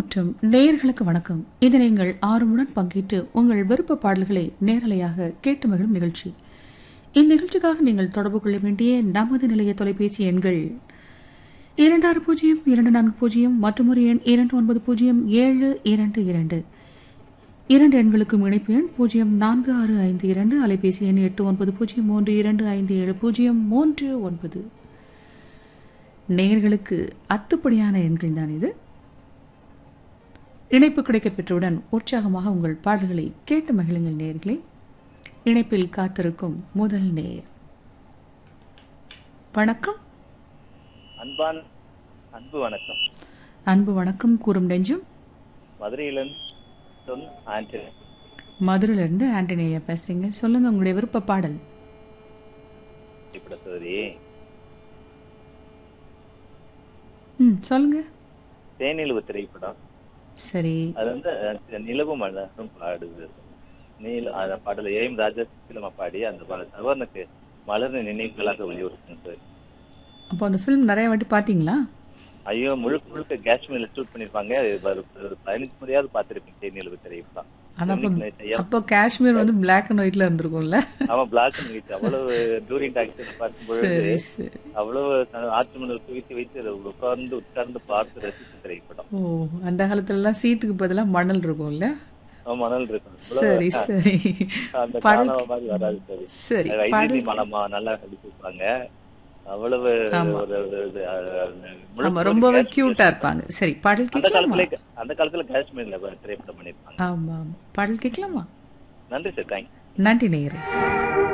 மற்றும் நேயர்களுக்கு வணக்கம் இது நீங்கள் ஆர்வமுடன் பங்கேற்று உங்கள் விருப்ப பாடல்களை நேரலையாக கேட்டு மகிழும் நிகழ்ச்சி இந்நிகழ்ச்சிக்காக நீங்கள் தொடர்பு கொள்ள வேண்டிய நமது நிலைய தொலைபேசி எண்கள் இரண்டாறு பூஜ்ஜியம் இரண்டு நான்கு பூஜ்ஜியம் மற்றும் ஒரு எண் இரண்டு ஒன்பது பூஜ்ஜியம் ஏழு இரண்டு இரண்டு இரண்டு எண்களுக்கும் இணைப்பு எண் பூஜ்ஜியம் நான்கு ஆறு ஐந்து இரண்டு அலைபேசி எண் எட்டு ஒன்பது பூஜ்ஜியம் மூன்று இரண்டு ஐந்து ஏழு பூஜ்ஜியம் மூன்று ஒன்பது நேயர்களுக்கு அத்துப்படியான எண்கள் தான் இது இணைப்பு கிடைக்கப் பெற்றவுடன் உற்சாகமாக உங்கள் பாடல்களை கேட்டு மகிழுங்கள் நேயர்களே இணைப்பில் காத்திருக்கும் முதல் நேயர் வணக்கம் அன்பான் அன்பு வணக்கம் அன்பு வணக்கம் கூறும் நெஞ்சும் மதுரையிலிருந்து சொல் ஆண்டனி மதுரையிலிருந்து ஆண்டனியா பேசுறீங்க சொல்லுங்க உங்களுடைய விருப்ப பாடல் இப்படி சோதி ம் சொல்லுங்க தேனிலவு திரைப்படம் சரி அது வந்து அஹ், நிலவு மலரும் பாடுது நீல அந்த பாடல ஏஎம் ராஜா சிலமா பாடி அந்த பாடல் சவர்னுக்கு மலர்ந்த நினைவுகளாக வெளியுறுத்தும் சார் அப்போ அந்த ஃபிலிம் நிறைய வாட்டி பார்த்தீங்களா ஐயோ முழுக்க முழுக்க காஷ்மீர்ல ஷூட் பண்ணிருப்பாங்க அது ஒரு ஒரு பதினஞ்சு முறையாவது பார்த்திருப்பேன் தேனிலவு திரைப்படம் ஆனா அப்போ இன்னைக்கு night ஐயா- அப்போ காஷ்மீர் வந்து பிளாக் அண்ட் ஒயிட்ல இருந்திருக்கும்ல அவன் பிளாக் அண்ட் அவ்வளவு டூரிங் டாக்ஸில் பார்க்கும் பொழுது சரி சரி அவ்வளவு ஆற்று மணல் குவித்து வைத்து உட்கார்ந்து உட்கார்ந்து பார்த்து ரசித்த திரைப்படம் ஓ அந்த காலத்துல எல்லாம் சீட்டுக்கு பதிலா மணல் இருக்கும்ல அவன் மணல் இருக்கும் சரி சரி அந்த பாடல் காணவ மாதிரி வராது சரி சரி வைத்தியதி பாடல் மலமா நல்லா நடிச்சிருப்பாங்க அவ்வளவு ஆமா. ஒரு ஒரு இது, அஹ், முழுக்க ஆமா ரொம்பவே முழுக்க கியூட்டா இருப்பாங்க சரி பாடல் அந்த கேட்கலாமா காலத்துல அந்த காலத்துல காஷ்மீர்ல திரைப்படம் பண்ணிருப்பாங்க ஆமா ஆமா பாடல் கேட்கலாமா நன்றி சார் தேங்க்யூ நன்றி நேயரே